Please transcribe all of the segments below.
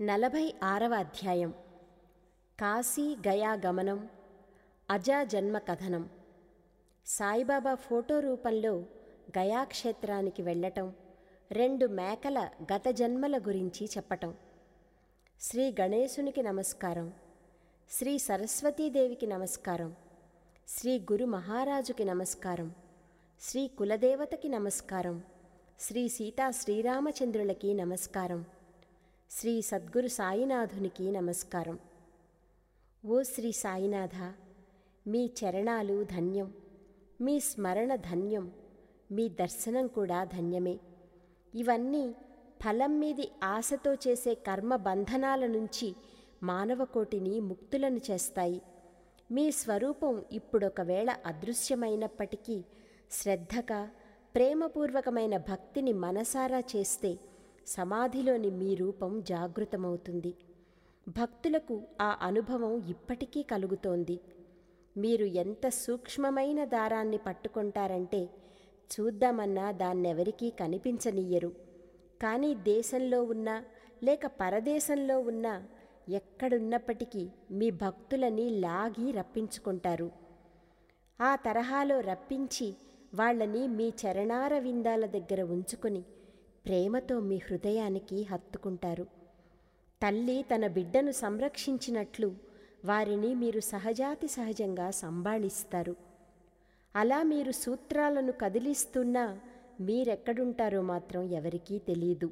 నలభై ఆరవ అధ్యాయం కాశీ గయా గమనం అజా జన్మ కథనం సాయిబాబా ఫోటో రూపంలో గయా క్షేత్రానికి వెళ్ళటం రెండు మేకల గత జన్మల గురించి చెప్పటం శ్రీ గణేశునికి నమస్కారం శ్రీ సరస్వతీదేవికి నమస్కారం శ్రీ గురు మహారాజుకి నమస్కారం శ్రీ కులదేవతకి నమస్కారం శ్రీ సీతా శ్రీరామచంద్రులకి నమస్కారం శ్రీ సద్గురు సాయినాథునికి నమస్కారం ఓ శ్రీ సాయినాథ మీ చరణాలు ధన్యం మీ స్మరణ ధన్యం మీ దర్శనం కూడా ధన్యమే ఇవన్నీ ఫలం మీది ఆశతో చేసే కర్మ బంధనాల నుంచి మానవకోటిని ముక్తులను చేస్తాయి మీ స్వరూపం ఇప్పుడొకవేళ అదృశ్యమైనప్పటికీ శ్రద్ధగా ప్రేమపూర్వకమైన భక్తిని మనసారా చేస్తే సమాధిలోని మీ రూపం జాగృతమవుతుంది భక్తులకు ఆ అనుభవం ఇప్పటికీ కలుగుతోంది మీరు ఎంత సూక్ష్మమైన దారాన్ని పట్టుకుంటారంటే చూద్దామన్నా దాన్నెవరికీ కనిపించనియ్యరు కానీ దేశంలో ఉన్నా లేక పరదేశంలో ఉన్నా ఎక్కడున్నప్పటికీ మీ భక్తులని లాగి రప్పించుకుంటారు ఆ తరహాలో రప్పించి వాళ్ళని మీ చరణార విందాల దగ్గర ఉంచుకొని ప్రేమతో మీ హృదయానికి హత్తుకుంటారు తల్లి తన బిడ్డను సంరక్షించినట్లు వారిని మీరు సహజాతి సహజంగా సంబాళిస్తారు అలా మీరు సూత్రాలను కదిలిస్తున్నా మీరెక్కడుంటారో మాత్రం ఎవరికీ తెలియదు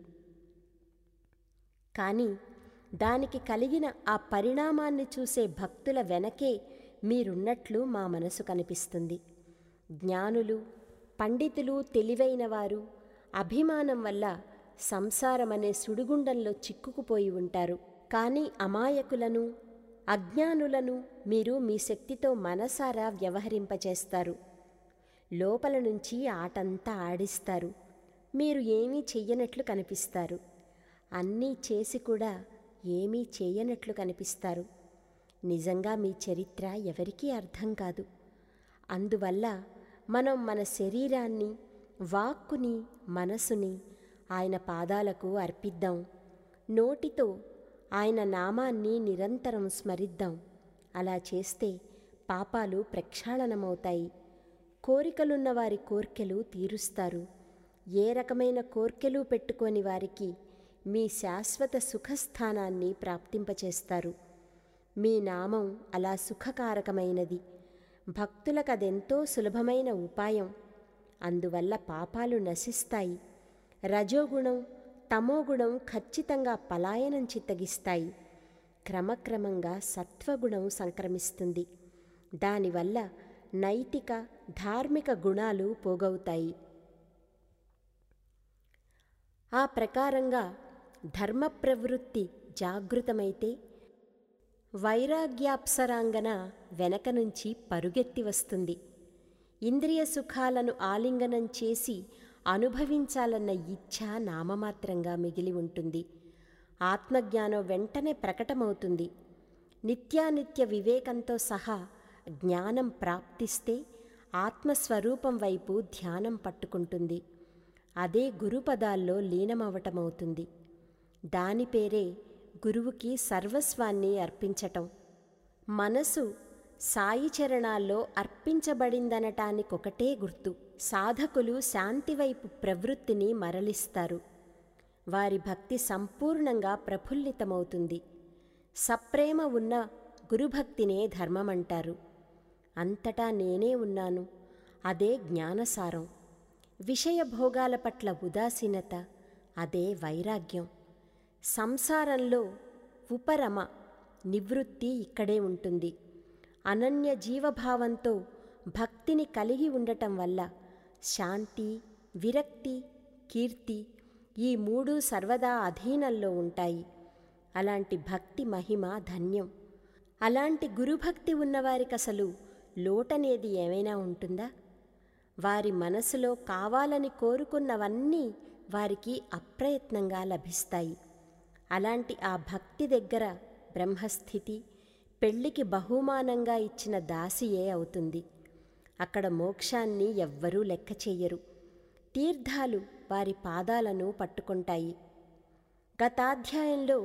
కానీ దానికి కలిగిన ఆ పరిణామాన్ని చూసే భక్తుల వెనకే మీరున్నట్లు మా మనసు కనిపిస్తుంది జ్ఞానులు పండితులు తెలివైన అభిమానం వల్ల సంసారమనే సుడిగుండంలో చిక్కుకుపోయి ఉంటారు కానీ అమాయకులను అజ్ఞానులను మీరు మీ శక్తితో మనసారా వ్యవహరింపచేస్తారు లోపల నుంచి ఆటంతా ఆడిస్తారు మీరు ఏమీ చెయ్యనట్లు కనిపిస్తారు అన్నీ చేసి కూడా ఏమీ చేయనట్లు కనిపిస్తారు నిజంగా మీ చరిత్ర ఎవరికీ అర్థం కాదు అందువల్ల మనం మన శరీరాన్ని వాక్కుని మనసుని ఆయన పాదాలకు అర్పిద్దాం నోటితో ఆయన నామాన్ని నిరంతరం స్మరిద్దాం అలా చేస్తే పాపాలు ప్రక్షాళనమవుతాయి కోరికలున్న వారి కోర్కెలు తీరుస్తారు ఏ రకమైన కోర్కెలు పెట్టుకోని వారికి మీ శాశ్వత సుఖస్థానాన్ని ప్రాప్తింపచేస్తారు మీ నామం అలా సుఖకారకమైనది భక్తులకదెంతో సులభమైన ఉపాయం అందువల్ల పాపాలు నశిస్తాయి రజోగుణం తమోగుణం ఖచ్చితంగా పలాయనం చిత్తగిస్తాయి క్రమక్రమంగా సత్వగుణం సంక్రమిస్తుంది దానివల్ల నైతిక ధార్మిక గుణాలు పోగవుతాయి ఆ ప్రకారంగా ధర్మ ప్రవృత్తి జాగృతమైతే వైరాగ్యాప్సరాంగన వెనక నుంచి పరుగెత్తి వస్తుంది ఇంద్రియ సుఖాలను ఆలింగనం చేసి అనుభవించాలన్న ఇచ్ఛ నామమాత్రంగా మిగిలి ఉంటుంది ఆత్మజ్ఞానం వెంటనే ప్రకటమవుతుంది నిత్యానిత్య వివేకంతో సహా జ్ఞానం ప్రాప్తిస్తే ఆత్మస్వరూపం వైపు ధ్యానం పట్టుకుంటుంది అదే గురుపదాల్లో లీనమవటమవుతుంది దాని పేరే గురువుకి సర్వస్వాన్ని అర్పించటం మనసు సాయి చరణాల్లో అర్పించబడిందనటానికొకటే గుర్తు సాధకులు శాంతివైపు ప్రవృత్తిని మరలిస్తారు వారి భక్తి సంపూర్ణంగా ప్రఫుల్లితమవుతుంది సప్రేమ ఉన్న గురుభక్తినే ధర్మమంటారు అంతటా నేనే ఉన్నాను అదే జ్ఞానసారం విషయభోగాల పట్ల ఉదాసీనత అదే వైరాగ్యం సంసారంలో ఉపరమ నివృత్తి ఇక్కడే ఉంటుంది అనన్య జీవభావంతో భక్తిని కలిగి ఉండటం వల్ల శాంతి విరక్తి కీర్తి ఈ మూడు సర్వదా అధీనంలో ఉంటాయి అలాంటి భక్తి మహిమ ధన్యం అలాంటి గురుభక్తి ఉన్నవారికి అసలు లోటనేది ఏమైనా ఉంటుందా వారి మనసులో కావాలని కోరుకున్నవన్నీ వారికి అప్రయత్నంగా లభిస్తాయి అలాంటి ఆ భక్తి దగ్గర బ్రహ్మస్థితి పెళ్లికి బహుమానంగా ఇచ్చిన దాసియే అవుతుంది అక్కడ మోక్షాన్ని ఎవ్వరూ లెక్క చెయ్యరు తీర్థాలు వారి పాదాలను పట్టుకుంటాయి గతాధ్యాయంలో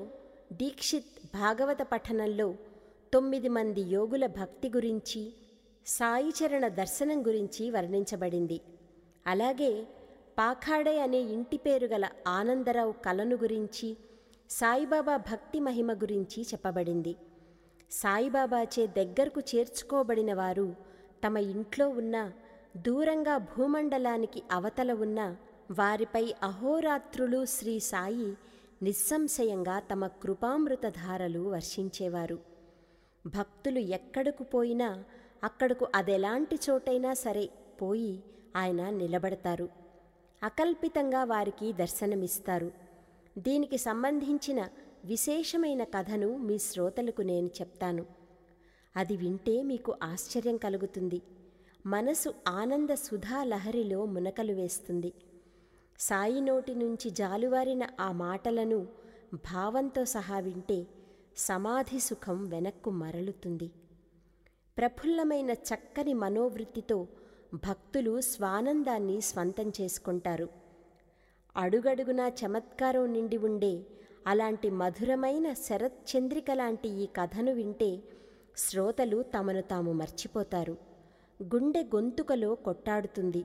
దీక్షిత్ భాగవత పఠనంలో తొమ్మిది మంది యోగుల భక్తి గురించి సాయిచరణ దర్శనం గురించి వర్ణించబడింది అలాగే పాఖాడే అనే ఇంటి పేరు గల ఆనందరావు కలను గురించి సాయిబాబా భక్తి మహిమ గురించి చెప్పబడింది సాయిబాబాచే దగ్గరకు చేర్చుకోబడిన వారు తమ ఇంట్లో ఉన్న దూరంగా భూమండలానికి అవతల ఉన్న వారిపై అహోరాత్రులు శ్రీ సాయి నిస్సంశయంగా తమ కృపామృత ధారలు వర్షించేవారు భక్తులు ఎక్కడకు పోయినా అక్కడకు అదెలాంటి చోటైనా సరే పోయి ఆయన నిలబడతారు అకల్పితంగా వారికి దర్శనమిస్తారు దీనికి సంబంధించిన విశేషమైన కథను మీ శ్రోతలకు నేను చెప్తాను అది వింటే మీకు ఆశ్చర్యం కలుగుతుంది మనసు ఆనంద సుధా లహరిలో మునకలు వేస్తుంది సాయి నోటి నుంచి జాలువారిన ఆ మాటలను భావంతో సహా వింటే సమాధి సుఖం వెనక్కు మరలుతుంది ప్రఫుల్లమైన చక్కని మనోవృత్తితో భక్తులు స్వానందాన్ని స్వంతం చేసుకుంటారు అడుగడుగునా చమత్కారం నిండి ఉండే అలాంటి మధురమైన శరత్ చంద్రిక లాంటి ఈ కథను వింటే శ్రోతలు తమను తాము మర్చిపోతారు గుండె గొంతుకలో కొట్టాడుతుంది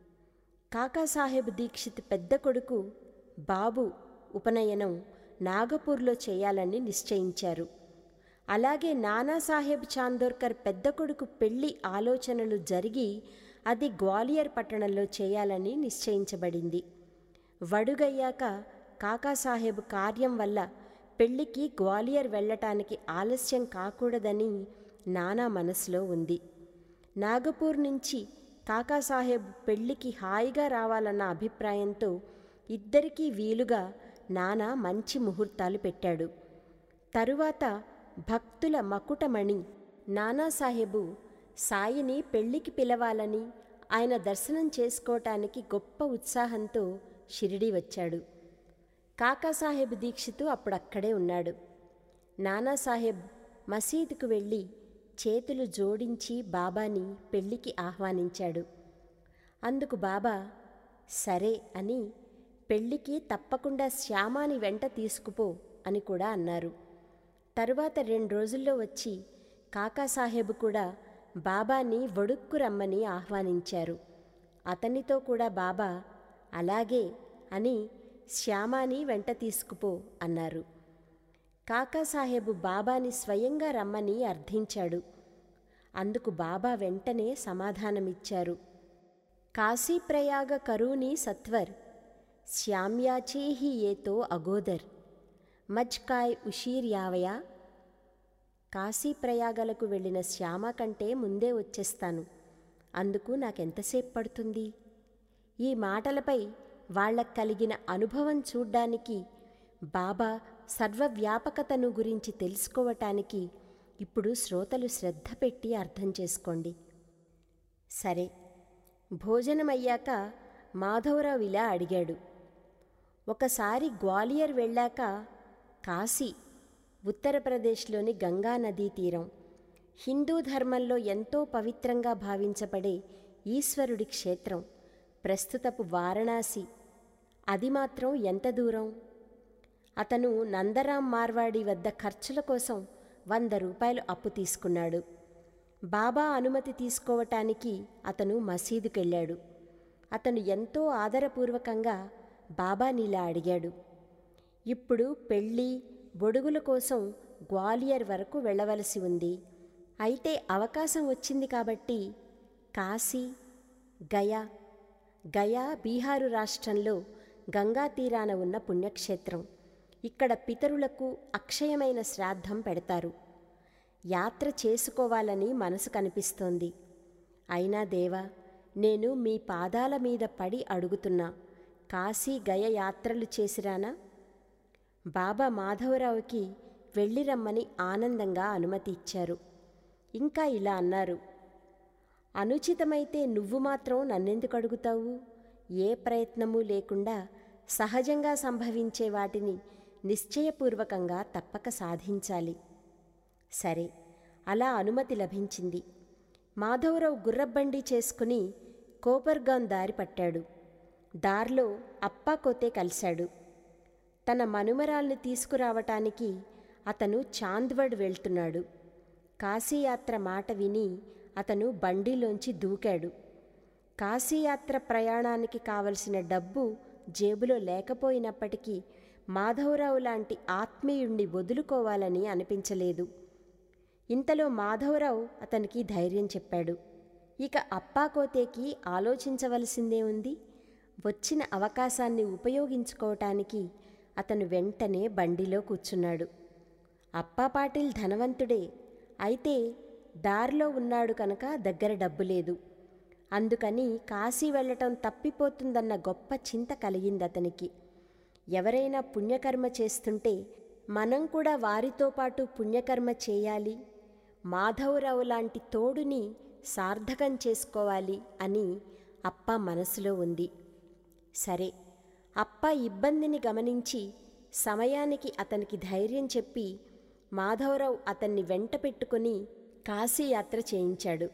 కాకాసాహెబ్ దీక్షిత్ పెద్ద కొడుకు బాబు ఉపనయనం నాగపూర్లో చేయాలని నిశ్చయించారు అలాగే నానాసాహెబ్ చాందోర్కర్ పెద్ద కొడుకు పెళ్లి ఆలోచనలు జరిగి అది గ్వాలియర్ పట్టణంలో చేయాలని నిశ్చయించబడింది వడుగయ్యాక కాకాసాహెబ్ కార్యం వల్ల పెళ్లికి గ్వాలియర్ వెళ్ళటానికి ఆలస్యం కాకూడదని నానా మనసులో ఉంది నాగపూర్ నుంచి కాకాసాహెబ్ పెళ్లికి హాయిగా రావాలన్న అభిప్రాయంతో ఇద్దరికీ వీలుగా నానా మంచి ముహూర్తాలు పెట్టాడు తరువాత భక్తుల మకుటమణి నానాసాహెబు సాయిని పెళ్లికి పిలవాలని ఆయన దర్శనం చేసుకోవటానికి గొప్ప ఉత్సాహంతో షిరిడి వచ్చాడు కాకాసాహెబ్ దీక్షితు అప్పుడక్కడే ఉన్నాడు నానాసాహెబ్ మసీదుకు వెళ్ళి చేతులు జోడించి బాబాని పెళ్లికి ఆహ్వానించాడు అందుకు బాబా సరే అని పెళ్లికి తప్పకుండా శ్యామాని వెంట తీసుకుపో అని కూడా అన్నారు తరువాత రెండు రోజుల్లో వచ్చి కాకాసాహెబ్ కూడా బాబాని వడుక్కు రమ్మని ఆహ్వానించారు అతనితో కూడా బాబా అలాగే అని శ్యామాని వెంట తీసుకుపో అన్నారు కాకాసాహెబు బాబాని స్వయంగా రమ్మని అర్థించాడు అందుకు బాబా వెంటనే సమాధానమిచ్చారు కాశీప్రయాగ కరూని సత్వర్ శ్యామ్యాచేహి ఏతో అగోదర్ మజ్కాయ్ ఉషీర్యావయా కాశీప్రయాగలకు వెళ్ళిన శ్యామ కంటే ముందే వచ్చేస్తాను అందుకు నాకెంతసేపు పడుతుంది ఈ మాటలపై వాళ్ళకు కలిగిన అనుభవం చూడ్డానికి బాబా సర్వవ్యాపకతను గురించి తెలుసుకోవటానికి ఇప్పుడు శ్రోతలు శ్రద్ధ పెట్టి అర్థం చేసుకోండి సరే భోజనమయ్యాక మాధవరావు ఇలా అడిగాడు ఒకసారి గ్వాలియర్ వెళ్ళాక కాశీ ఉత్తరప్రదేశ్లోని గంగా నదీ తీరం హిందూ ధర్మంలో ఎంతో పవిత్రంగా భావించబడే ఈశ్వరుడి క్షేత్రం ప్రస్తుతపు వారణాసి అది మాత్రం ఎంత దూరం అతను నందరాం మార్వాడి వద్ద ఖర్చుల కోసం వంద రూపాయలు అప్పు తీసుకున్నాడు బాబా అనుమతి తీసుకోవటానికి అతను మసీదుకెళ్ళాడు అతను ఎంతో ఆదరపూర్వకంగా బాబానిలా అడిగాడు ఇప్పుడు పెళ్ళి బొడుగుల కోసం గ్వాలియర్ వరకు వెళ్ళవలసి ఉంది అయితే అవకాశం వచ్చింది కాబట్టి కాశీ గయా గయా బీహారు రాష్ట్రంలో గంగా తీరాన ఉన్న పుణ్యక్షేత్రం ఇక్కడ పితరులకు అక్షయమైన శ్రాద్ధం పెడతారు యాత్ర చేసుకోవాలని మనసు కనిపిస్తోంది అయినా దేవా నేను మీ పాదాల మీద పడి అడుగుతున్నా కాశీ గయ యాత్రలు చేసిరానా బాబా మాధవరావుకి వెళ్ళి రమ్మని ఆనందంగా అనుమతి ఇచ్చారు ఇంకా ఇలా అన్నారు అనుచితమైతే నువ్వు మాత్రం నన్నెందుకు అడుగుతావు ఏ ప్రయత్నమూ లేకుండా సహజంగా సంభవించే వాటిని నిశ్చయపూర్వకంగా తప్పక సాధించాలి సరే అలా అనుమతి లభించింది మాధవరావు గుర్రబండి చేసుకుని కోపర్గాం దారి పట్టాడు దారిలో అప్పాకోతే కలిశాడు తన మనుమరాల్ని తీసుకురావటానికి అతను చాంద్వడ్ వెళ్తున్నాడు కాశీయాత్ర మాట విని అతను బండిలోంచి దూకాడు కాశీయాత్ర ప్రయాణానికి కావలసిన డబ్బు జేబులో లేకపోయినప్పటికీ మాధవరావు లాంటి ఆత్మీయుణ్ణి వదులుకోవాలని అనిపించలేదు ఇంతలో మాధవరావు అతనికి ధైర్యం చెప్పాడు ఇక అప్పాకోతేకి ఆలోచించవలసిందే ఉంది వచ్చిన అవకాశాన్ని ఉపయోగించుకోవటానికి అతను వెంటనే బండిలో కూర్చున్నాడు అప్పా పాటిల్ ధనవంతుడే అయితే దారిలో ఉన్నాడు కనుక దగ్గర డబ్బు లేదు అందుకని కాశీ వెళ్ళటం తప్పిపోతుందన్న గొప్ప చింత కలిగింది అతనికి ఎవరైనా పుణ్యకర్మ చేస్తుంటే మనం కూడా వారితో పాటు పుణ్యకర్మ చేయాలి మాధవరావు లాంటి తోడుని సార్థకం చేసుకోవాలి అని అప్ప మనసులో ఉంది సరే అప్ప ఇబ్బందిని గమనించి సమయానికి అతనికి ధైర్యం చెప్పి మాధవరావు అతన్ని వెంట పెట్టుకుని కాశీయాత్ర చేయించాడు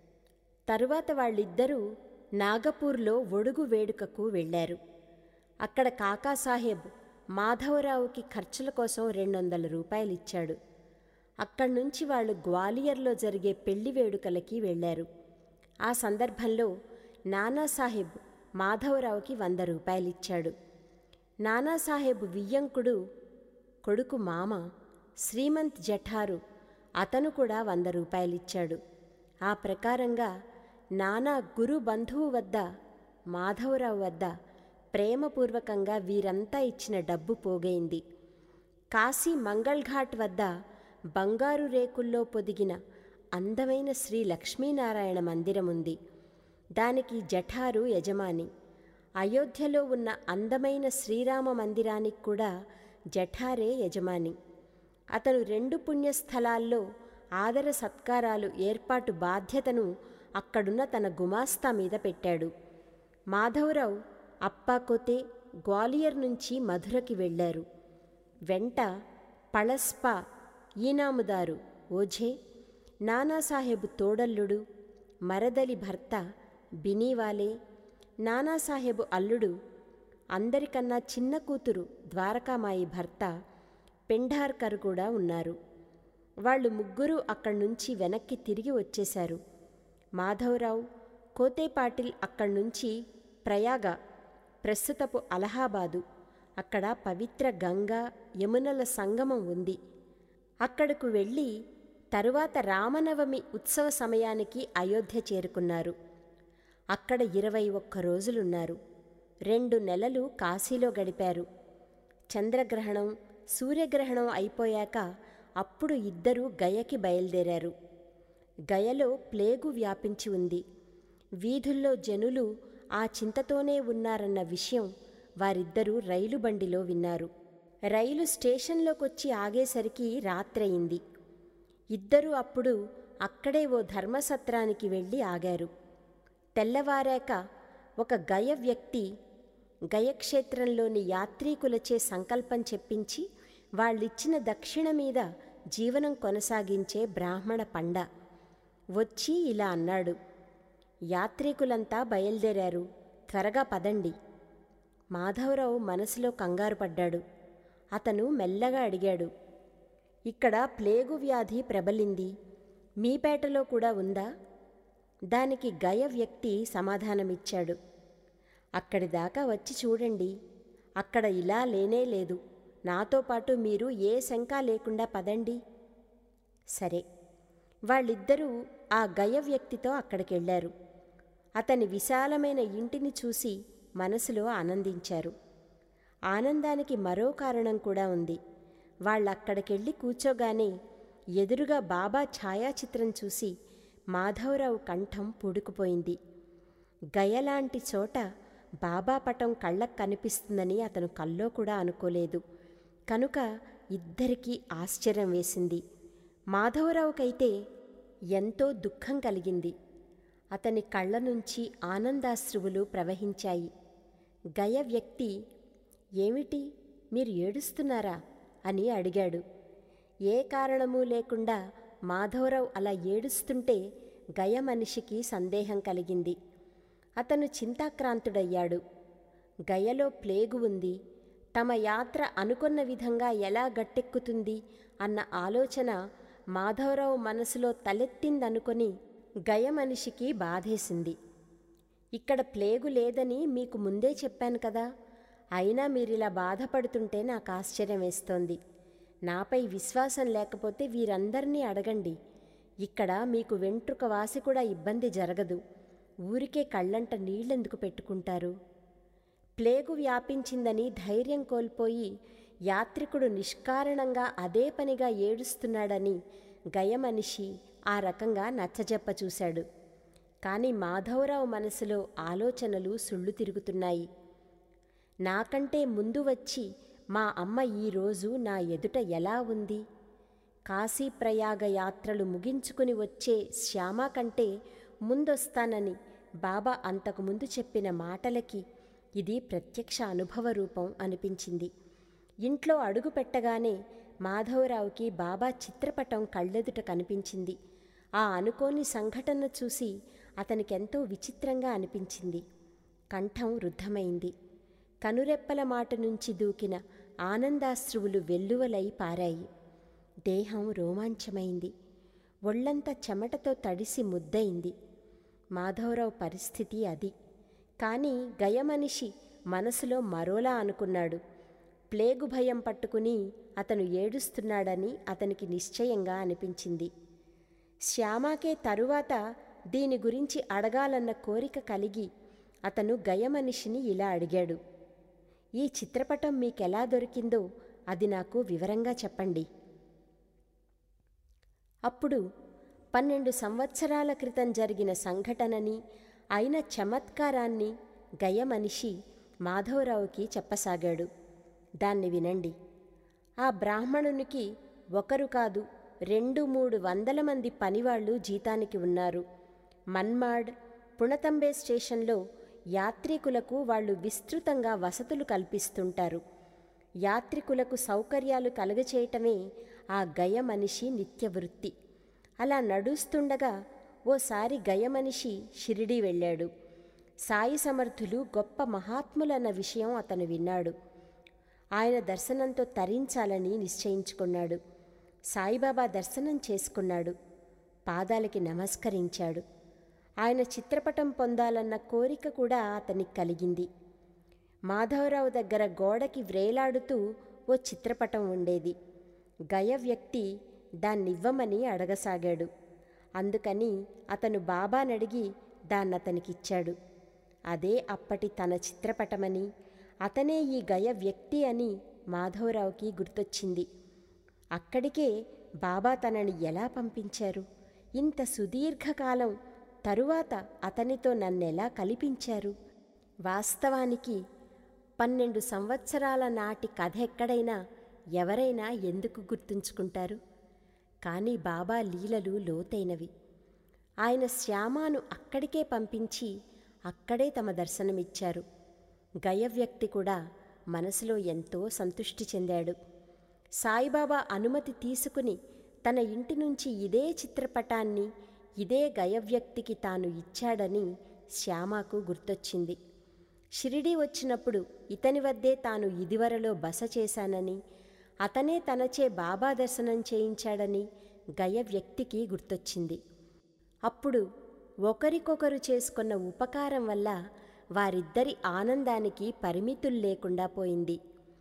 తరువాత వాళ్ళిద్దరూ నాగపూర్లో ఒడుగు వేడుకకు వెళ్ళారు అక్కడ కాకాసాహెబ్ మాధవరావుకి ఖర్చుల కోసం రెండు వందల రూపాయలు ఇచ్చాడు అక్కడి నుంచి వాళ్ళు గ్వాలియర్లో జరిగే పెళ్లి వేడుకలకి వెళ్ళారు ఆ సందర్భంలో నానాసాహెబ్ మాధవరావుకి వంద రూపాయలిచ్చాడు నానాసాహెబ్ వియ్యంకుడు కొడుకు మామ శ్రీమంత్ జఠారు అతను కూడా వంద రూపాయలిచ్చాడు ఆ ప్రకారంగా నానా గురు బంధువు వద్ద మాధవరావు వద్ద ప్రేమపూర్వకంగా వీరంతా ఇచ్చిన డబ్బు పోగైంది కాశీ మంగళఘాట్ వద్ద బంగారు రేకుల్లో పొదిగిన అందమైన శ్రీ లక్ష్మీనారాయణ మందిరం ఉంది దానికి జఠారు యజమాని అయోధ్యలో ఉన్న అందమైన శ్రీరామ మందిరానికి కూడా జఠారే యజమాని అతను రెండు పుణ్యస్థలాల్లో ఆదర సత్కారాలు ఏర్పాటు బాధ్యతను అక్కడున్న తన గుమాస్తా మీద పెట్టాడు మాధవరావు అప్పాకొతే గ్వాలియర్ నుంచి మధురకి వెళ్ళారు వెంట పళస్పా ఈనాముదారు ఓఝే నానాసాహెబ్ తోడల్లుడు మరదలి భర్త బినీవాలే నానాసాహెబు అల్లుడు అందరికన్నా చిన్న కూతురు ద్వారకామాయి భర్త పెండార్కర్ కూడా ఉన్నారు వాళ్ళు ముగ్గురు అక్కడి నుంచి వెనక్కి తిరిగి వచ్చేశారు మాధవరావు కోతేపాటిల్ అక్కడి నుంచి ప్రయాగ ప్రస్తుతపు అలహాబాదు అక్కడ పవిత్ర గంగా యమునల సంగమం ఉంది అక్కడకు వెళ్ళి తరువాత రామనవమి ఉత్సవ సమయానికి అయోధ్య చేరుకున్నారు అక్కడ ఇరవై ఒక్క రోజులున్నారు రెండు నెలలు కాశీలో గడిపారు చంద్రగ్రహణం సూర్యగ్రహణం అయిపోయాక అప్పుడు ఇద్దరూ గయకి బయలుదేరారు గయలో ప్లేగు వ్యాపించి ఉంది వీధుల్లో జనులు ఆ చింతతోనే ఉన్నారన్న విషయం వారిద్దరూ రైలు బండిలో విన్నారు రైలు స్టేషన్లోకొచ్చి ఆగేసరికి రాత్రయింది ఇద్దరూ అప్పుడు అక్కడే ఓ ధర్మసత్రానికి వెళ్ళి ఆగారు తెల్లవారాక ఒక గయ వ్యక్తి గయక్షేత్రంలోని యాత్రీకులచే సంకల్పం చెప్పించి వాళ్ళిచ్చిన దక్షిణ మీద జీవనం కొనసాగించే బ్రాహ్మణ పండ వచ్చి ఇలా అన్నాడు యాత్రికులంతా బయలుదేరారు త్వరగా పదండి మాధవరావు మనసులో కంగారు పడ్డాడు అతను మెల్లగా అడిగాడు ఇక్కడ ప్లేగు వ్యాధి ప్రబలింది మీపేటలో కూడా ఉందా దానికి గయ వ్యక్తి సమాధానమిచ్చాడు అక్కడి దాకా వచ్చి చూడండి అక్కడ ఇలా లేనే లేదు నాతో పాటు మీరు ఏ శంక లేకుండా పదండి సరే వాళ్ళిద్దరూ ఆ గయ వ్యక్తితో అక్కడికెళ్లారు అతని విశాలమైన ఇంటిని చూసి మనసులో ఆనందించారు ఆనందానికి మరో కారణం కూడా ఉంది వాళ్ళక్కడికెళ్ళి కూర్చోగానే ఎదురుగా బాబా ఛాయాచిత్రం చూసి మాధవరావు కంఠం పూడుకుపోయింది గయలాంటి చోట బాబా పటం కళ్ళకు కనిపిస్తుందని అతను కల్లో కూడా అనుకోలేదు కనుక ఇద్దరికీ ఆశ్చర్యం వేసింది మాధవరావుకైతే ఎంతో దుఃఖం కలిగింది అతని కళ్ళ నుంచి ఆనందాశ్రువులు ప్రవహించాయి గయ వ్యక్తి ఏమిటి మీరు ఏడుస్తున్నారా అని అడిగాడు ఏ కారణమూ లేకుండా మాధవరావు అలా ఏడుస్తుంటే గయ మనిషికి సందేహం కలిగింది అతను చింతాక్రాంతుడయ్యాడు గయలో ప్లేగు ఉంది తమ యాత్ర అనుకున్న విధంగా ఎలా గట్టెక్కుతుంది అన్న ఆలోచన మాధవరావు మనసులో తలెత్తిందనుకొని గయ మనిషికి బాధేసింది ఇక్కడ ప్లేగు లేదని మీకు ముందే చెప్పాను కదా అయినా మీరిలా బాధపడుతుంటే నాకు ఆశ్చర్యం వేస్తోంది నాపై విశ్వాసం లేకపోతే వీరందరినీ అడగండి ఇక్కడ మీకు వెంట్రుక వాసి కూడా ఇబ్బంది జరగదు ఊరికే కళ్ళంట నీళ్ళెందుకు పెట్టుకుంటారు ప్లేగు వ్యాపించిందని ధైర్యం కోల్పోయి యాత్రికుడు నిష్కారణంగా అదే పనిగా ఏడుస్తున్నాడని గయమనిషి ఆ రకంగా నచ్చజెప్ప చూశాడు కాని మాధవరావు మనసులో ఆలోచనలు సుళ్ళు తిరుగుతున్నాయి నాకంటే ముందు వచ్చి మా అమ్మ ఈరోజు నా ఎదుట ఎలా ఉంది కాశీ ప్రయాగ యాత్రలు ముగించుకుని వచ్చే శ్యామ కంటే ముందొస్తానని బాబా అంతకుముందు చెప్పిన మాటలకి ఇది ప్రత్యక్ష అనుభవ రూపం అనిపించింది ఇంట్లో అడుగు పెట్టగానే మాధవరావుకి బాబా చిత్రపటం కళ్ళెదుట కనిపించింది ఆ అనుకోని సంఘటన చూసి అతనికెంతో విచిత్రంగా అనిపించింది కంఠం రుద్ధమైంది కనురెప్పల మాట నుంచి దూకిన ఆనందాశ్రువులు వెల్లువలై పారాయి దేహం రోమాంచమైంది ఒళ్ళంతా చెమటతో తడిసి ముద్దయింది మాధవరావు పరిస్థితి అది కానీ గయమనిషి మనసులో మరోలా అనుకున్నాడు ప్లేగు భయం పట్టుకుని అతను ఏడుస్తున్నాడని అతనికి నిశ్చయంగా అనిపించింది శ్యామాకే తరువాత దీని గురించి అడగాలన్న కోరిక కలిగి అతను గయమనిషిని ఇలా అడిగాడు ఈ చిత్రపటం మీకెలా దొరికిందో అది నాకు వివరంగా చెప్పండి అప్పుడు పన్నెండు సంవత్సరాల క్రితం జరిగిన సంఘటనని అయిన చమత్కారాన్ని గయమనిషి మాధవరావుకి చెప్పసాగాడు దాన్ని వినండి ఆ బ్రాహ్మణునికి ఒకరు కాదు రెండు మూడు వందల మంది పనివాళ్లు జీతానికి ఉన్నారు మన్మాడ్ పుణతంబే స్టేషన్లో యాత్రికులకు వాళ్ళు విస్తృతంగా వసతులు కల్పిస్తుంటారు యాత్రికులకు సౌకర్యాలు కలుగచేయటమే ఆ గయ మనిషి నిత్యవృత్తి అలా నడుస్తుండగా ఓసారి గయ మనిషి షిరిడీ వెళ్ళాడు సాయి సమర్థులు గొప్ప మహాత్ములన్న విషయం అతను విన్నాడు ఆయన దర్శనంతో తరించాలని నిశ్చయించుకున్నాడు సాయిబాబా దర్శనం చేసుకున్నాడు పాదాలకి నమస్కరించాడు ఆయన చిత్రపటం పొందాలన్న కోరిక కూడా అతనికి కలిగింది మాధవరావు దగ్గర గోడకి వ్రేలాడుతూ ఓ చిత్రపటం ఉండేది గయ వ్యక్తి దాన్నివ్వమని అడగసాగాడు అందుకని అతను బాబానడిగి దాన్నతనికిచ్చాడు అదే అప్పటి తన చిత్రపటమని అతనే ఈ గయ వ్యక్తి అని మాధవరావుకి గుర్తొచ్చింది అక్కడికే బాబా తనని ఎలా పంపించారు ఇంత సుదీర్ఘకాలం తరువాత అతనితో నన్నెలా కల్పించారు వాస్తవానికి పన్నెండు సంవత్సరాల నాటి కథ ఎక్కడైనా ఎవరైనా ఎందుకు గుర్తుంచుకుంటారు కానీ బాబా లీలలు లోతైనవి ఆయన శ్యామాను అక్కడికే పంపించి అక్కడే తమ దర్శనమిచ్చారు గయ వ్యక్తి కూడా మనసులో ఎంతో సంతృష్టి చెందాడు సాయిబాబా అనుమతి తీసుకుని తన ఇంటి నుంచి ఇదే చిత్రపటాన్ని ఇదే గయ వ్యక్తికి తాను ఇచ్చాడని శ్యామకు గుర్తొచ్చింది షిరిడి వచ్చినప్పుడు ఇతని వద్దే తాను ఇదివరలో బస చేశానని అతనే తనచే బాబా దర్శనం చేయించాడని గయ వ్యక్తికి గుర్తొచ్చింది అప్పుడు ఒకరికొకరు చేసుకున్న ఉపకారం వల్ల వారిద్దరి ఆనందానికి పరిమితులు లేకుండా పోయింది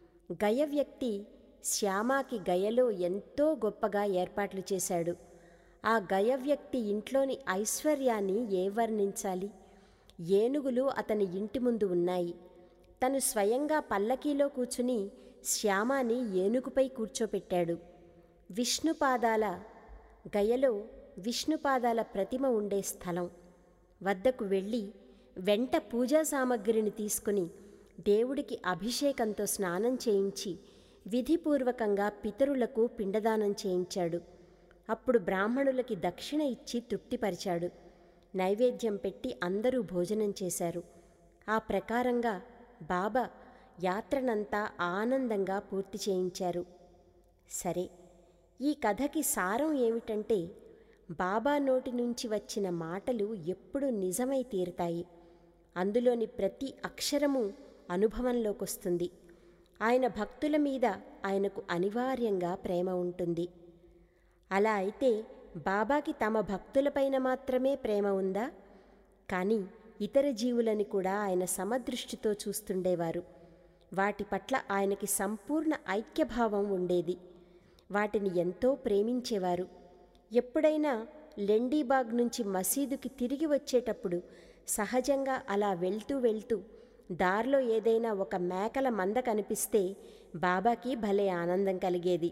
గయ వ్యక్తి శ్యామాకి గయలో ఎంతో గొప్పగా ఏర్పాట్లు చేశాడు ఆ గయ వ్యక్తి ఇంట్లోని ఐశ్వర్యాన్ని ఏ వర్ణించాలి ఏనుగులు అతని ఇంటి ముందు ఉన్నాయి తను స్వయంగా పల్లకీలో కూర్చుని శ్యామాని ఏనుగుపై కూర్చోపెట్టాడు విష్ణుపాదాల గయలో విష్ణుపాదాల ప్రతిమ ఉండే స్థలం వద్దకు వెళ్ళి వెంట పూజా సామగ్రిని తీసుకుని దేవుడికి అభిషేకంతో స్నానం చేయించి విధిపూర్వకంగా పితరులకు పిండదానం చేయించాడు అప్పుడు బ్రాహ్మణులకి దక్షిణ ఇచ్చి తృప్తిపరిచాడు నైవేద్యం పెట్టి అందరూ భోజనం చేశారు ఆ ప్రకారంగా బాబా యాత్రనంతా ఆనందంగా పూర్తి చేయించారు సరే ఈ కథకి సారం ఏమిటంటే బాబా నోటి నుంచి వచ్చిన మాటలు ఎప్పుడు నిజమై తీరుతాయి అందులోని ప్రతి అక్షరము అనుభవంలోకొస్తుంది ఆయన భక్తుల మీద ఆయనకు అనివార్యంగా ప్రేమ ఉంటుంది అలా అయితే బాబాకి తమ భక్తులపైన మాత్రమే ప్రేమ ఉందా కానీ ఇతర జీవులని కూడా ఆయన సమదృష్టితో చూస్తుండేవారు వాటి పట్ల ఆయనకి సంపూర్ణ ఐక్యభావం ఉండేది వాటిని ఎంతో ప్రేమించేవారు ఎప్పుడైనా లెండీబాగ్ నుంచి మసీదుకి తిరిగి వచ్చేటప్పుడు సహజంగా అలా వెళ్తూ వెళ్తూ దారిలో ఏదైనా ఒక మేకల మంద కనిపిస్తే బాబాకి భలే ఆనందం కలిగేది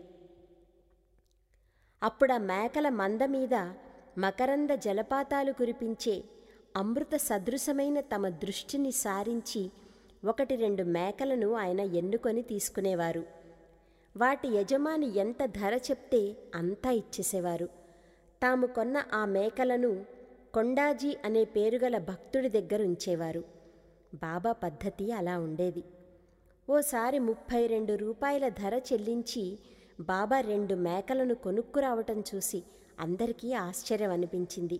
అప్పుడు ఆ మేకల మంద మీద మకరంద జలపాతాలు కురిపించే అమృత సదృశమైన తమ దృష్టిని సారించి ఒకటి రెండు మేకలను ఆయన ఎన్నుకొని తీసుకునేవారు వాటి యజమాని ఎంత ధర చెప్తే అంతా ఇచ్చేసేవారు తాము కొన్న ఆ మేకలను కొండాజీ అనే పేరుగల భక్తుడి దగ్గర ఉంచేవారు బాబా పద్ధతి అలా ఉండేది ఓసారి ముప్పై రెండు రూపాయల ధర చెల్లించి బాబా రెండు మేకలను కొనుక్కురావటం చూసి అందరికీ ఆశ్చర్యం అనిపించింది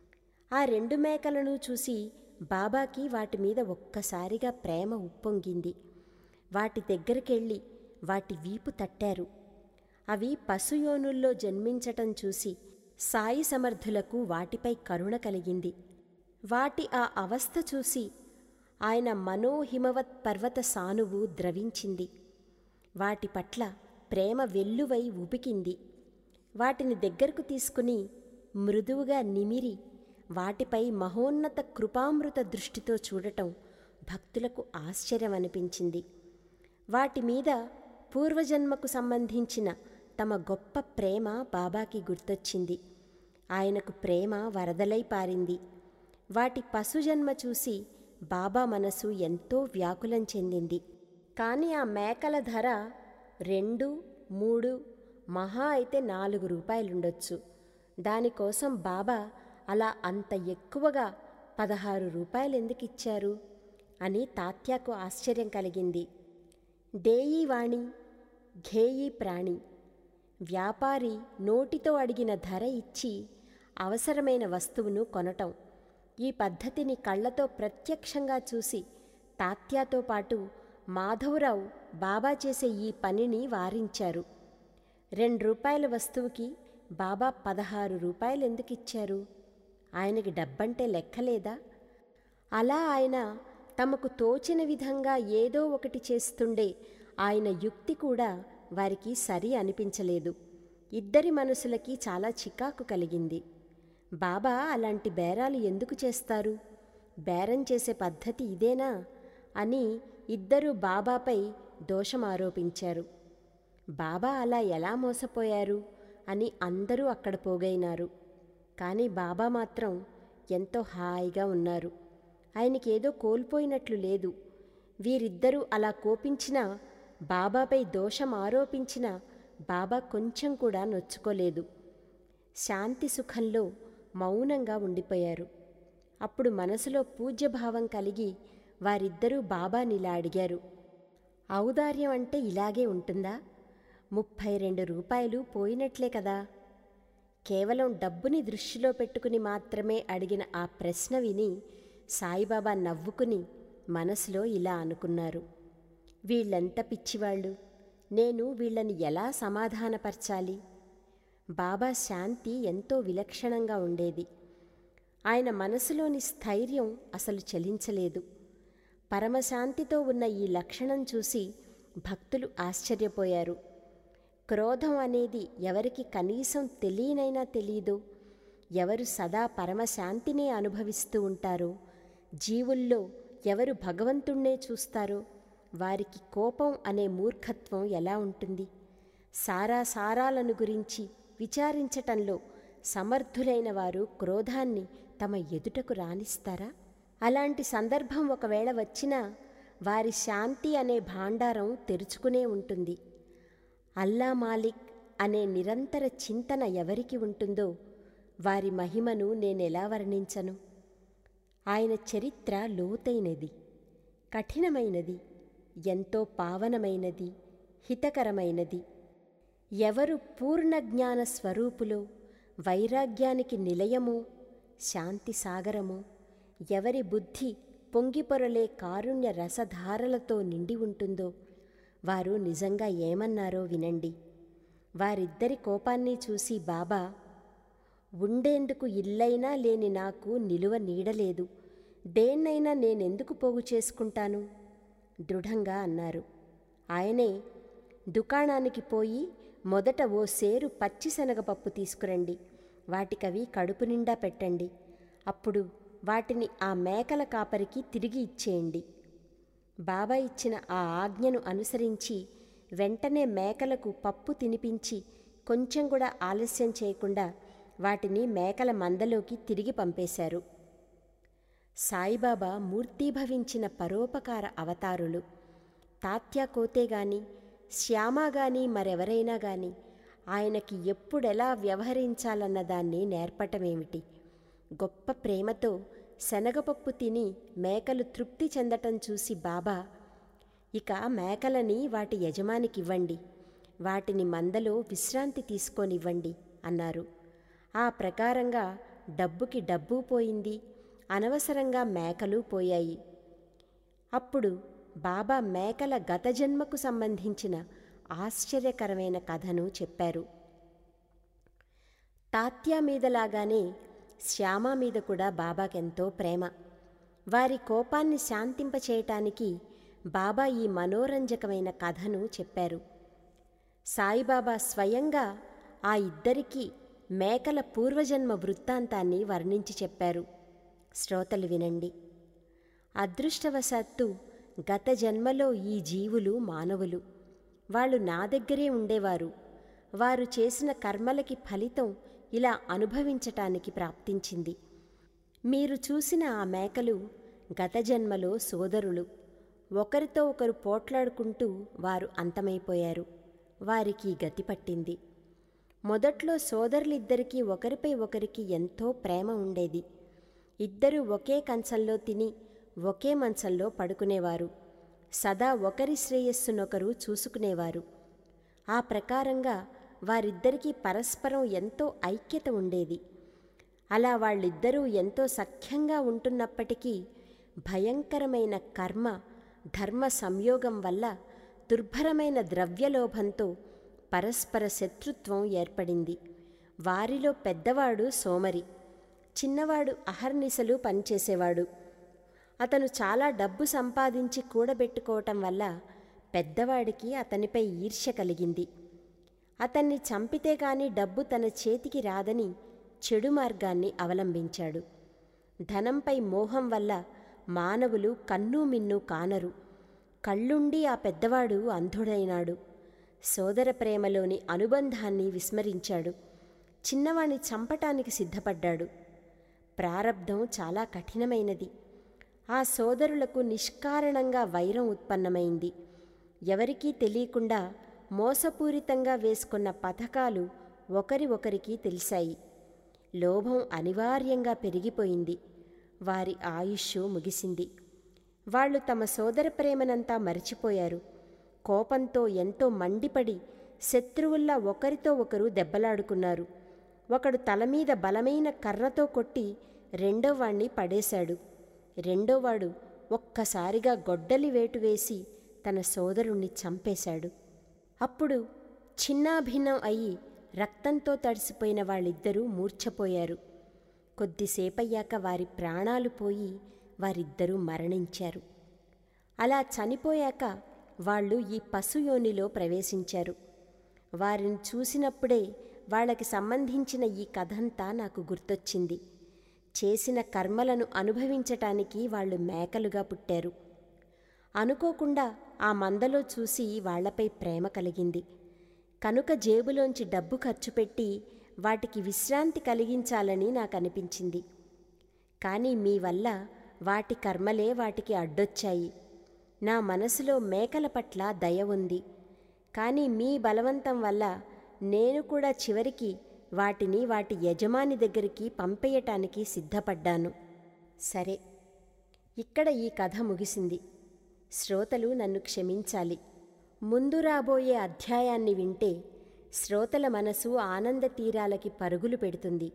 ఆ రెండు మేకలను చూసి బాబాకి వాటి మీద ఒక్కసారిగా ప్రేమ ఉప్పొంగింది వాటి దగ్గరికెళ్ళి వాటి వీపు తట్టారు అవి పశుయోనుల్లో జన్మించటం చూసి సాయి సమర్థులకు వాటిపై కరుణ కలిగింది వాటి ఆ అవస్థ చూసి ఆయన మనోహిమవత్ పర్వత సానువు ద్రవించింది వాటి పట్ల ప్రేమ వెల్లువై ఉబికింది వాటిని దగ్గరకు తీసుకుని మృదువుగా నిమిరి వాటిపై మహోన్నత కృపామృత దృష్టితో చూడటం భక్తులకు ఆశ్చర్యం అనిపించింది వాటి మీద పూర్వజన్మకు సంబంధించిన తమ గొప్ప ప్రేమ బాబాకి గుర్తొచ్చింది ఆయనకు ప్రేమ వరదలై పారింది వాటి పశుజన్మ చూసి బాబా మనసు ఎంతో వ్యాకులం చెందింది కానీ ఆ మేకల ధర రెండు మూడు మహా అయితే నాలుగు రూపాయలుండొచ్చు దానికోసం బాబా అలా అంత ఎక్కువగా పదహారు రూపాయలు ఎందుకు ఇచ్చారు అని తాత్యాకు ఆశ్చర్యం కలిగింది దేయీ వాణి ఘేయీ ప్రాణి వ్యాపారి నోటితో అడిగిన ధర ఇచ్చి అవసరమైన వస్తువును కొనటం ఈ పద్ధతిని కళ్ళతో ప్రత్యక్షంగా చూసి తాత్యాతో పాటు మాధవరావు బాబా చేసే ఈ పనిని వారించారు రెండు రూపాయల వస్తువుకి బాబా పదహారు రూపాయలు ఎందుకు ఇచ్చారు ఆయనకి డబ్బంటే లెక్కలేదా అలా ఆయన తమకు తోచిన విధంగా ఏదో ఒకటి చేస్తుండే ఆయన యుక్తి కూడా వారికి సరి అనిపించలేదు ఇద్దరి మనసులకి చాలా చికాకు కలిగింది బాబా అలాంటి బేరాలు ఎందుకు చేస్తారు బేరం చేసే పద్ధతి ఇదేనా అని ఇద్దరూ బాబాపై దోషం ఆరోపించారు బాబా అలా ఎలా మోసపోయారు అని అందరూ అక్కడ పోగైనారు కానీ బాబా మాత్రం ఎంతో హాయిగా ఉన్నారు ఆయనకి ఏదో కోల్పోయినట్లు లేదు వీరిద్దరూ అలా కోపించినా బాబాపై దోషం ఆరోపించినా బాబా కొంచెం కూడా నొచ్చుకోలేదు శాంతి సుఖంలో మౌనంగా ఉండిపోయారు అప్పుడు మనసులో పూజ్యభావం కలిగి వారిద్దరూ బాబానిలా అడిగారు ఔదార్యం అంటే ఇలాగే ఉంటుందా ముప్పై రెండు రూపాయలు పోయినట్లే కదా కేవలం డబ్బుని దృష్టిలో పెట్టుకుని మాత్రమే అడిగిన ఆ ప్రశ్న విని సాయిబాబా నవ్వుకుని మనసులో ఇలా అనుకున్నారు వీళ్ళెంత పిచ్చివాళ్ళు నేను వీళ్ళని ఎలా సమాధానపరచాలి బాబా శాంతి ఎంతో విలక్షణంగా ఉండేది ఆయన మనసులోని స్థైర్యం అసలు చలించలేదు పరమశాంతితో ఉన్న ఈ లక్షణం చూసి భక్తులు ఆశ్చర్యపోయారు క్రోధం అనేది ఎవరికి కనీసం తెలియనైనా తెలీదో ఎవరు సదా పరమశాంతినే అనుభవిస్తూ ఉంటారో జీవుల్లో ఎవరు భగవంతుణ్ణే చూస్తారో వారికి కోపం అనే మూర్ఖత్వం ఎలా ఉంటుంది సారా సారాలను గురించి విచారించటంలో సమర్థులైన వారు క్రోధాన్ని తమ ఎదుటకు రాణిస్తారా అలాంటి సందర్భం ఒకవేళ వచ్చినా వారి శాంతి అనే భాండారం తెరుచుకునే ఉంటుంది అల్లా మాలిక్ అనే నిరంతర చింతన ఎవరికి ఉంటుందో వారి మహిమను నేనెలా వర్ణించను ఆయన చరిత్ర లోతైనది కఠినమైనది ఎంతో పావనమైనది హితకరమైనది ఎవరు పూర్ణ జ్ఞాన స్వరూపులో వైరాగ్యానికి నిలయమో శాంతి సాగరమో ఎవరి బుద్ధి పొంగిపొరలే కారుణ్య రసధారలతో నిండి ఉంటుందో వారు నిజంగా ఏమన్నారో వినండి వారిద్దరి కోపాన్ని చూసి బాబా ఉండేందుకు ఇల్లైనా లేని నాకు నిలువ నీడలేదు దేన్నైనా నేనెందుకు పోగు చేసుకుంటాను దృఢంగా అన్నారు ఆయనే దుకాణానికి పోయి మొదట ఓ సేరు పచ్చిశనగపప్పు తీసుకురండి వాటికవి కడుపు నిండా పెట్టండి అప్పుడు వాటిని ఆ మేకల కాపరికి తిరిగి ఇచ్చేయండి బాబా ఇచ్చిన ఆ ఆజ్ఞను అనుసరించి వెంటనే మేకలకు పప్పు తినిపించి కొంచెం కూడా ఆలస్యం చేయకుండా వాటిని మేకల మందలోకి తిరిగి పంపేశారు సాయిబాబా మూర్తీభవించిన పరోపకార అవతారులు తాత్యా కోతే గాని శ్యామ గాని మరెవరైనా గాని ఆయనకి ఎప్పుడెలా వ్యవహరించాలన్న దాన్ని నేర్పటమేమిటి గొప్ప ప్రేమతో శనగపప్పు తిని మేకలు తృప్తి చెందటం చూసి బాబా ఇక మేకలని వాటి యజమానికివ్వండి వాటిని మందలో విశ్రాంతి తీసుకొనివ్వండి అన్నారు ఆ ప్రకారంగా డబ్బుకి డబ్బు పోయింది అనవసరంగా మేకలు పోయాయి అప్పుడు బాబా మేకల గత జన్మకు సంబంధించిన ఆశ్చర్యకరమైన కథను చెప్పారు తాత్యా మీదలాగానే శ్యామ మీద కూడా బాబాకెంతో ప్రేమ వారి కోపాన్ని శాంతింపచేయటానికి బాబా ఈ మనోరంజకమైన కథను చెప్పారు సాయిబాబా స్వయంగా ఆ ఇద్దరికీ మేకల పూర్వజన్మ వృత్తాంతాన్ని వర్ణించి చెప్పారు శ్రోతలు వినండి అదృష్టవశాత్తు గత జన్మలో ఈ జీవులు మానవులు వాళ్ళు నా దగ్గరే ఉండేవారు వారు చేసిన కర్మలకి ఫలితం ఇలా అనుభవించటానికి ప్రాప్తించింది మీరు చూసిన ఆ మేకలు గత జన్మలో సోదరులు ఒకరితో ఒకరు పోట్లాడుకుంటూ వారు అంతమైపోయారు వారికి గతి పట్టింది మొదట్లో సోదరులిద్దరికీ ఒకరిపై ఒకరికి ఎంతో ప్రేమ ఉండేది ఇద్దరూ ఒకే కంచంలో తిని ఒకే మంచంలో పడుకునేవారు సదా ఒకరి శ్రేయస్సునొకరు చూసుకునేవారు ఆ ప్రకారంగా వారిద్దరికీ పరస్పరం ఎంతో ఐక్యత ఉండేది అలా వాళ్ళిద్దరూ ఎంతో సఖ్యంగా ఉంటున్నప్పటికీ భయంకరమైన కర్మ ధర్మ సంయోగం వల్ల దుర్భరమైన ద్రవ్యలోభంతో పరస్పర శత్రుత్వం ఏర్పడింది వారిలో పెద్దవాడు సోమరి చిన్నవాడు అహర్నిశలు పనిచేసేవాడు అతను చాలా డబ్బు సంపాదించి కూడబెట్టుకోవటం వల్ల పెద్దవాడికి అతనిపై ఈర్ష్య కలిగింది అతన్ని చంపితే గాని డబ్బు తన చేతికి రాదని చెడు మార్గాన్ని అవలంబించాడు ధనంపై మోహం వల్ల మానవులు కన్ను మిన్ను కానరు కళ్ళుండి ఆ పెద్దవాడు అంధుడైనాడు సోదర ప్రేమలోని అనుబంధాన్ని విస్మరించాడు చిన్నవాణ్ణి చంపటానికి సిద్ధపడ్డాడు ప్రారబ్ధం చాలా కఠినమైనది ఆ సోదరులకు నిష్కారణంగా వైరం ఉత్పన్నమైంది ఎవరికీ తెలియకుండా మోసపూరితంగా వేసుకున్న పథకాలు ఒకరి ఒకరికి తెలిసాయి లోభం అనివార్యంగా పెరిగిపోయింది వారి ఆయుష్ ముగిసింది వాళ్ళు తమ సోదర ప్రేమనంతా మరిచిపోయారు కోపంతో ఎంతో మండిపడి శత్రువుల్లా ఒకరితో ఒకరు దెబ్బలాడుకున్నారు ఒకడు తల మీద బలమైన కర్రతో కొట్టి రెండోవాణ్ణి పడేశాడు రెండోవాడు ఒక్కసారిగా గొడ్డలి వేటు వేసి తన సోదరుణ్ణి చంపేశాడు అప్పుడు చిన్నాభిన్నం అయి రక్తంతో తడిసిపోయిన వాళ్ళిద్దరూ మూర్ఛపోయారు కొద్దిసేపయ్యాక వారి ప్రాణాలు పోయి వారిద్దరూ మరణించారు అలా చనిపోయాక వాళ్ళు ఈ పశుయోనిలో ప్రవేశించారు వారిని చూసినప్పుడే వాళ్ళకి సంబంధించిన ఈ కథంతా నాకు గుర్తొచ్చింది చేసిన కర్మలను అనుభవించటానికి వాళ్ళు మేకలుగా పుట్టారు అనుకోకుండా ఆ మందలో చూసి వాళ్లపై ప్రేమ కలిగింది కనుక జేబులోంచి డబ్బు ఖర్చు పెట్టి వాటికి విశ్రాంతి కలిగించాలని నాకు అనిపించింది కానీ మీ వల్ల వాటి కర్మలే వాటికి అడ్డొచ్చాయి నా మనసులో మేకల పట్ల దయ ఉంది కానీ మీ బలవంతం వల్ల నేను కూడా చివరికి వాటిని వాటి యజమాని దగ్గరికి పంపేయటానికి సిద్ధపడ్డాను సరే ఇక్కడ ఈ కథ ముగిసింది శ్రోతలు నన్ను క్షమించాలి ముందు రాబోయే అధ్యాయాన్ని వింటే శ్రోతల మనసు ఆనంద తీరాలకి పరుగులు పెడుతుంది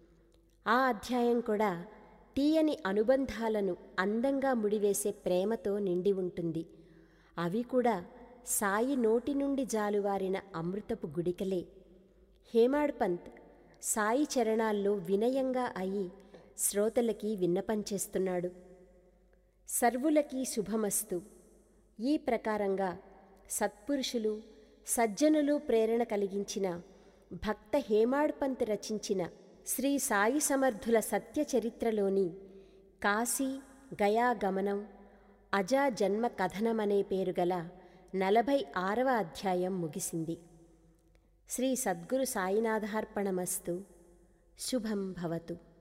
ఆ అధ్యాయం కూడా తీయని అనుబంధాలను అందంగా ముడివేసే ప్రేమతో నిండి ఉంటుంది అవి కూడా సాయి నోటి నుండి జాలువారిన అమృతపు గుడికలే హేమాడ్ పంత్ సాయి చరణాల్లో వినయంగా అయి శ్రోతలకి విన్నపం చేస్తున్నాడు సర్వులకి శుభమస్తు ఈ ప్రకారంగా సత్పురుషులు సజ్జనులు ప్రేరణ కలిగించిన భక్త హేమాడ్ పంత్ రచించిన శ్రీ సాయి సమర్థుల సత్య చరిత్రలోని కాశీ గయా గమనం అజా జన్మ కథనమనే పేరు గల నలభై ఆరవ అధ్యాయం ముగిసింది శ్రీ సద్గురు సాయినాథార్పణమస్తు శుభం భవతు